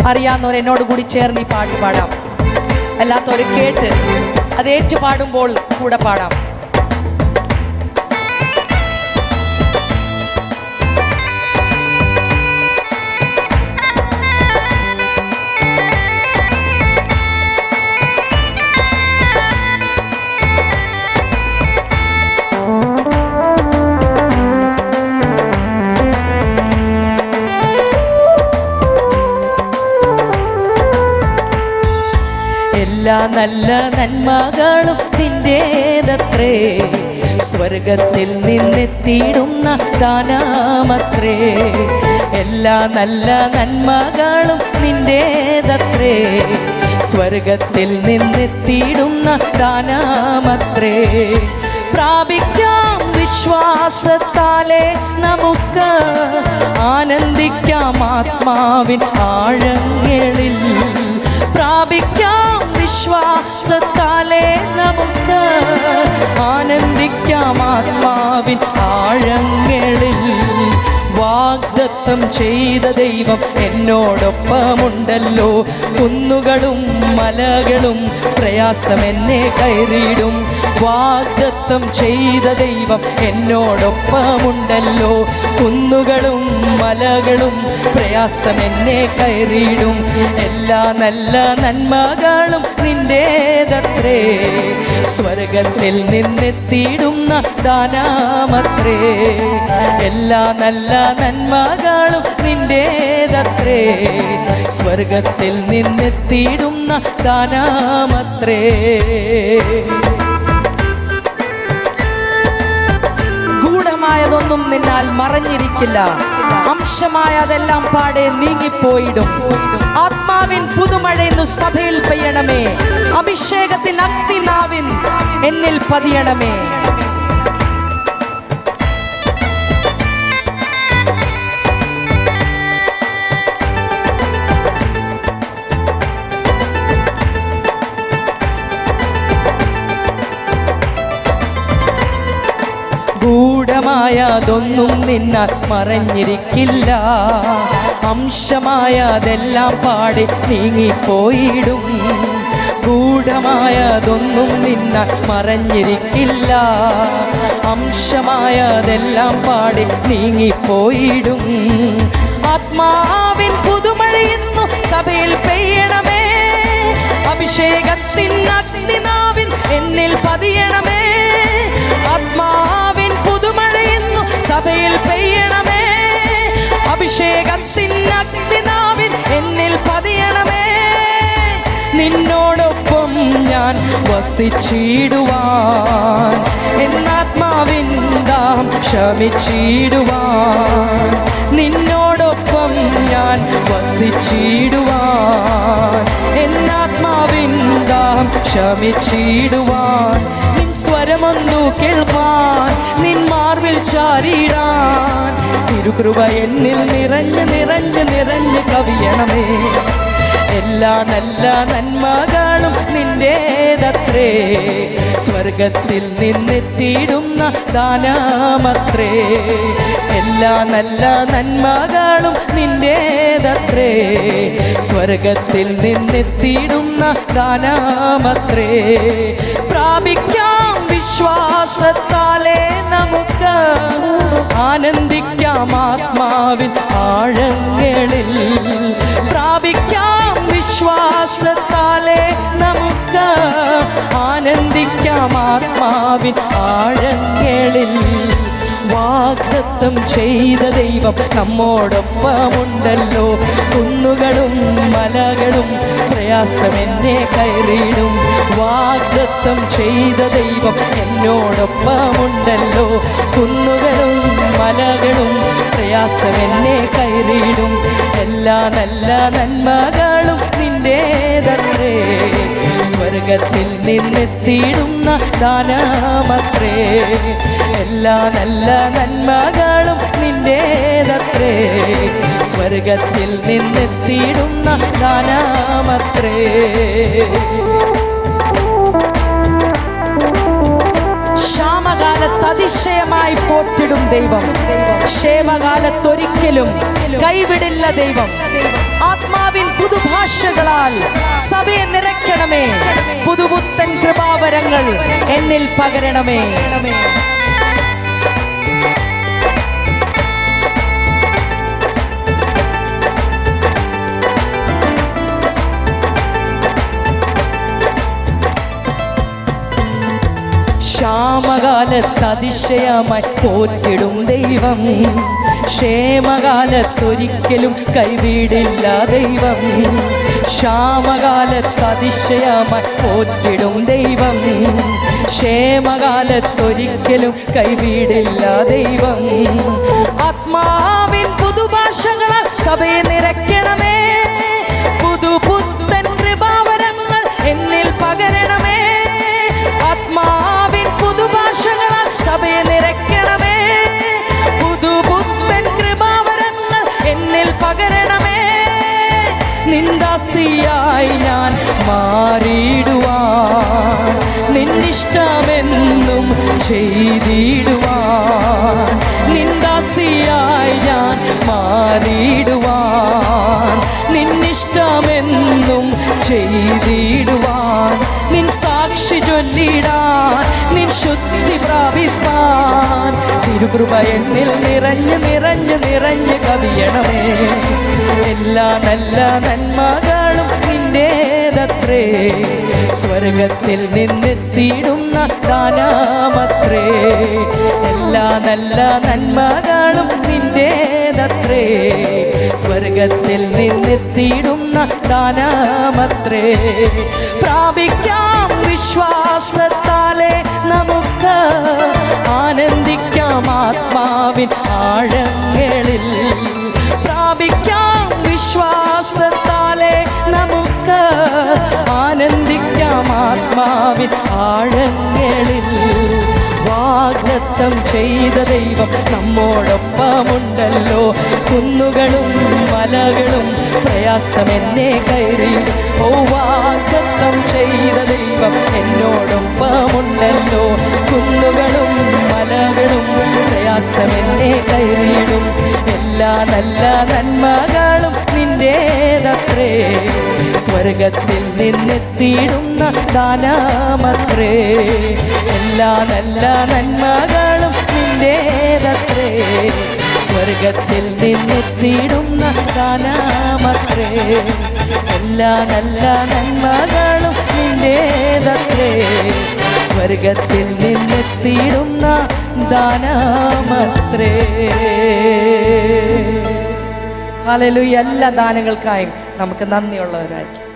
അറിയാവുന്നവർ എന്നോട് കൂടി ചേർന്ന് ഈ പാട്ട് പാടാം അല്ലാത്തവർ കേട്ട് അത് ഏറ്റു പാടുമ്പോൾ കൂടെ പാടാം എല്ലാ നല്ല നന്മകളും നിന്റേതത്രേ സ്വർഗത്തിൽ നിന്നെത്തിയിടുന്ന ദാനാമത്രേ എല്ലാ നല്ല നന്മകളും നിന്റേതത്രേ സ്വർഗത്തിൽ നിന്നെത്തിയിടുന്ന ദാനാമത്രേ പ്രാപിക്കാം വിശ്വാസത്താലെ നമുക്ക് ആനന്ദിക്കാം ആത്മാവിൻ ആഴങ്ങളിൽ പ്രാപിക്കാം വിശ്വാസത്താലെ നമുക്ക് ആനന്ദിക്കാം ആത്മാവിൻ ആഴങ്ങളിൽ വാഗ്ദത്തം ചെയ്ത ദൈവം എന്നോടൊപ്പമുണ്ടല്ലോ കുന്നുകളും മലകളും പ്രയാസം എന്നെ കയറിയിടും വാഗ്ദത്തം ചെയ്ത ദൈവം എന്നോടൊപ്പമുണ്ടല്ലോ കുന്നുകളും മലകളും പ്രയാസം എന്നെ കയറിയിടും എല്ലാ നല്ല നന്മകളും നിന്റേതത്രേ സ്വർഗത്തിൽ നിന്നെത്തിയിടുന്ന ദാനാമത്രേ എല്ലാ നല്ല നന്മകളും നിന്റേതത്രേ സ്വർഗത്തിൽ നിന്നെത്തിയിടുന്ന ദാനാമത്രേ ഗൂഢമായതൊന്നും നിന്നാൽ മറഞ്ഞിരിക്കില്ല അംശമായ അതെല്ലാം പാടെ നീങ്ങിപ്പോയിടും ആത്മാവിൻ പുതുമഴയെന്നു സഭയിൽ പെയ്യണമേ അഭിഷേകത്തിൻ അഗ്നിനാവിൻ എന്നിൽ പതിയണമേ ഗൂഢമായതൊന്നും നിന്നാൽ മറഞ്ഞിരിക്കില്ല അംശമായതെല്ലാം പാടി നീങ്ങിപ്പോയിടും ഗൂഢമായതൊന്നും നിന്നാൽ മറഞ്ഞിരിക്കില്ല അംശമായതെല്ലാം പാടി നീങ്ങിപ്പോയിടും ആത്മാവിൻ പുതുമഴയുന്നു സഭയിൽ പെയ്യണമേ അഭിഷേകത്തിൻ അഗ്നിനാവിൻ എന്നിൽ പതിയണമേ ആത്മാവിൻ പുതുമഴയുന്നു സഭയിൽ പെയ്യണമേ അഭിഷേകത്തിൻ അഗ്നിനാവിൻ എന്നിൽ പതിയണമേ നിന്നോടൊപ്പം ഞാൻ വസിച്ചിടുവാൻ എന്നാത്മാവിൻ ദാം ശമിച്ചിടുവാൻ നിന്നോടൊപ്പം ഞാൻ വസിച്ചിടുവാൻ എന്നാത്മാവിൻ ദാം ശമിച്ചിടുവാൻ നിൻ സ്വരമൊന്നു കേൾപ്പാൻ നിൻ മാർവിൽ ചാരിടാൻ തിരുകൃപ എന്നിൽ നിറഞ്ഞ് നിറഞ്ഞ് നിറഞ്ഞ് കവിയണമേ എല്ലാ നല്ല നന്മകളും നിന്റേതത്രേ സ്വർഗത്തിൽ നിന്നെത്തിയിടുന്ന ദാനാമത്രേ എല്ലാ നല്ല നന്മകളും നിന്റേതത്രേ സ്വർഗത്തിൽ നിന്നെത്തിയിടുന്ന ദാനാമത്രേ പ്രാപിക്കാം വിശ്വാസത്താലെ നമുക്ക് ആനന്ദിക്കാം ആത്മാവിൻ ആഴങ്ങളിൽ പ്രാപിക്കാം വിശ്വാസത്താലെ നമുക്ക് ആനന്ദിക്കാം ആത്മാവിൻ ആഴങ്ങളിൽ വാഗ്ദത്തം ചെയ്ത ദൈവം നമ്മോടൊപ്പമുണ്ടല്ലോ കുന്നുകളും മലകളും പ്രയാസം എന്നെ കയറിയിടും വാഗ്ദത്തം ചെയ്ത ദൈവം എന്നോടൊപ്പമുണ്ടല്ലോ കുന്നുകളും മലകളും പ്രയാസം എന്നെ കയറിയിടും എല്ലാ നല്ല നന്മകളും നിന്റേതത്രേ സ്വർഗത്തിൽ നിന്നെത്തിയിടുന്ന ദാനമത്രേ എല്ലാ നല്ല നന്മകളും നിന്റേതത്രേ സ്വർഗത്തിൽ നിന്നെത്തിയിടുന്ന ദാനമത്രേ ക്ഷാമകാലത്ത് അതിശയമായി പോറ്റിടും ദൈവം ക്ഷേമകാലത്തൊരിക്കലും കൈവിടില്ല ദൈവം ആത്മാവിൻ പുതുഭാഷകളാൽ സഭയെ നിറയ്ക്കണമേ പുതുപുത്തൻ കൃപാവരങ്ങൾ എന്നിൽ പകരണമേ ക്ഷാമകാലത്ത് അതിശയമായി പോറ്റിടും ദൈവം ക്ഷേമകാലത്തൊരിക്കലും കൈവിടില്ല ദൈവം ക്ഷാമകാലത്ത് അതിശയമായി പോറ്റിടും ദൈവം ക്ഷേമകാലത്തൊരിക്കലും കൈവിടില്ല ദൈവം ആത്മാവിൻ പുതുഭാഷകളാൽ സഭയെ നിറയ്ക്കണമേ പുതുപുത്തൻ കൃപാവരങ്ങൾ എന്നിൽ പകരണമേ ആത്മാവിൻ പുതുഭാഷകളാൽ സഭയെ നിറയ്ക്കണമേ പുതുപുത്തൻ കൃപാവരങ്ങൾ എന്നിൽ പകരണമേ നിന്ദാസിയായി ഞാൻ മാറിയിടുവാൻ നിന്നിഷ്ടമെന്നും ചെയ്തിടുവാൻ നിന്ദാസിയായി ഞാൻ മാറിയിടുവാൻ നിന്നിഷ്ടമെന്നും ചെയ്തിടുവാൻ നിൻ സാക്ഷി ചൊല്ലിടാൻ നിൻ ശുദ്ധി പ്രാപിപ്പാൻ തിരുകൃപ എന്നിൽ നിറഞ്ഞ് നിറഞ്ഞ് നിറഞ്ഞ് കവിയണമേ എല്ലാ നല്ല നന്മകളും നിന്റേതത്രേ സ്വർഗത്തിൽ നിന്നെത്തിയിടുന്ന ദാനാമത്രേ എല്ലാ നല്ല നന്മകളും നിന്റേതത്രേ സ്വർഗത്തിൽ നിന്നെത്തിയിടുന്ന ദാനാമത്രേ പ്രാപിക്കാം വിശ്വാസത്താലെ നമുക്ക് ആനന്ദിക്കാം ആത്മാവിൻ ആഴങ്ങളിൽ പ്രാപിക്കാം വിശ്വാസത്താലെ നമുക്ക് ആനന്ദിക്കാം ആത്മാവിൻ ആഴങ്ങളിൽ വാഗ്ദത്തം ചെയ്ത ദൈവം നമ്മോടൊപ്പമുണ്ടല്ലോ കുന്നുകളും മലകളും പ്രയാസമെന്നെ കയറി ഓ വാഗ്ദത്തം ചെയ്ത ദൈവം എന്നോടൊപ്പമുണ്ടല്ലോ കുന്നുകളും മലകളും പ്രയാസമെന്നെ കയറിയിടും എല്ലാ നല്ല നന്മകളും നിന്റേതത്രേ സ്വർഗത്തിൽ നിന്നെത്തിയിടുന്ന ദാനാമത്രേ എല്ലാ നല്ല നന്മകളും നിന്റേതത്രേ സ്വർഗത്തിൽ നിന്നെത്തിയിടുന്ന ദാനാമത്രേ എല്ലാ നല്ല നന്മകളും നിന്റേതത്രേ സ്വർഗത്തിൽ നിന്നെത്തിയിടുന്ന ദാനാമത്രേ ഹല്ലേലൂയ എല്ലാ ദാനങ്ങൾക്കായും നമുക്ക് നന്ദിയുള്ളവരായിരിക്കും